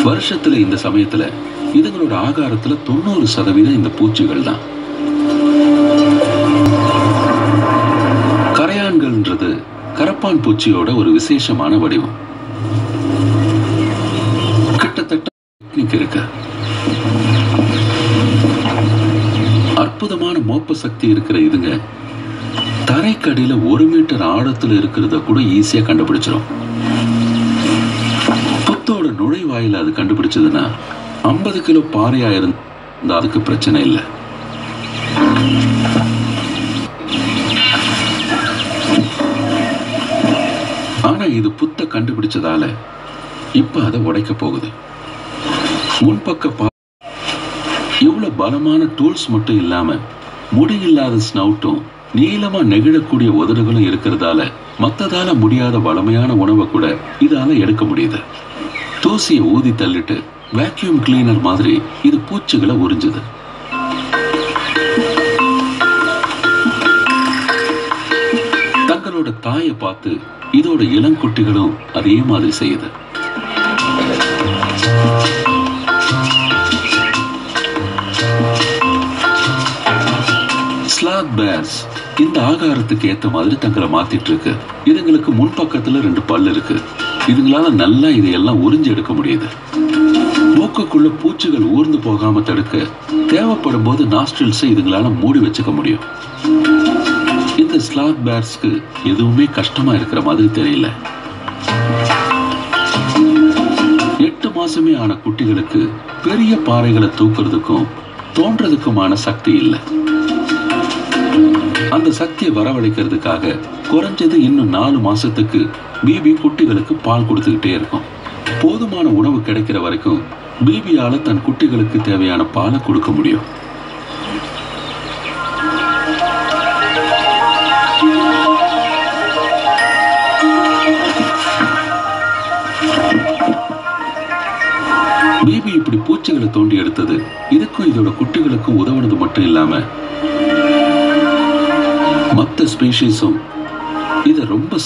வருஷத்துல இந்த சமயத்துல இதுங்களோட ஆகாரத்துல தொண்ணூறு சதவீதம் இந்த பூச்சிகள் தான் கரையான்கள்ன்றது கரப்பான் பூச்சியோட ஒரு விசேஷமான வடிவம் கிட்டத்தட்ட டெக்னிக் இருக்கு அற்புதமான மோப்ப சக்தி இருக்கிற இதுங்க தரைக்கடியில ஒரு மீட்டர் ஆழத்துல இருக்கிறத கூட ஈஸியா கண்டுபிடிச்சிடும் புத்தோட நுழைவாயில அது கண்டுபிடிச்சதுன்னா ஐம்பது கிலோ பாறையா இருந்தா அதுக்கு பிரச்சனை இல்லை ஆனா இது புத்த கண்டுபிடிச்சதால இப்ப அதை உடைக்க போகுது முன்பக்க பா இவ்வளவு பலமான டூல்ஸ் மட்டும் இல்லாம முடியில்லாத ஸ்னவுட்டும் நீளமா நெகிழக்கூடிய உதடுகளும் இருக்கிறதால மத்ததால முடியாத வளமையான உணவை கூட இதால எடுக்க முடியுது தூசியை ஊதி தள்ளிட்டு வேக்யூம் கிளீனர் மாதிரி இது பூச்சிகளை உறிஞ்சுது தங்களோட தாயை பார்த்து இதோட இளங்குட்டிகளும் அதே மாதிரி செய்யுது ஸ்லாத் பேர்ஸ் இந்த ஆகாரத்துக்கு ஏத்த மாதிரி தங்களை மாத்திட்டு இருக்கு இதுங்களுக்கு முன்பக்கத்துல ரெண்டு பல் இருக்கு இதுங்களால நல்லா இதையெல்லாம் உறிஞ்சு எடுக்க முடியுது மூக்குக்குள்ள பூச்சிகள் ஊர்ந்து போகாம தடுக்க தேவைப்படும் போது நாஸ்ட்ரில்ஸை இதுங்களால மூடி வச்சுக்க முடியும் இந்த ஸ்லாத் பேர்ஸ்க்கு எதுவுமே கஷ்டமா இருக்கிற மாதிரி தெரியல எட்டு மாசமே ஆன குட்டிகளுக்கு பெரிய பாறைகளை தூக்குறதுக்கும் தோன்றதுக்குமான சக்தி இல்லை அந்த சக்தியை வரவழைக்கிறதுக்காக குறைஞ்சது இன்னும் நாலு மாசத்துக்கு பிபி குட்டிகளுக்கு பால் கொடுத்துக்கிட்டே இருக்கும் போதுமான உணவு கிடைக்கிற வரைக்கும் பிபியால தன் குட்டிகளுக்கு தேவையான பாலை கொடுக்க முடியும் பிபி இப்படி பூச்சிகளை தோண்டி எடுத்தது இதுக்கும் இதோட குட்டிகளுக்கும் உதவுனது மட்டும் இல்லாம மற்ற ஸ்பீஷீஸும் இதை ரொம்ப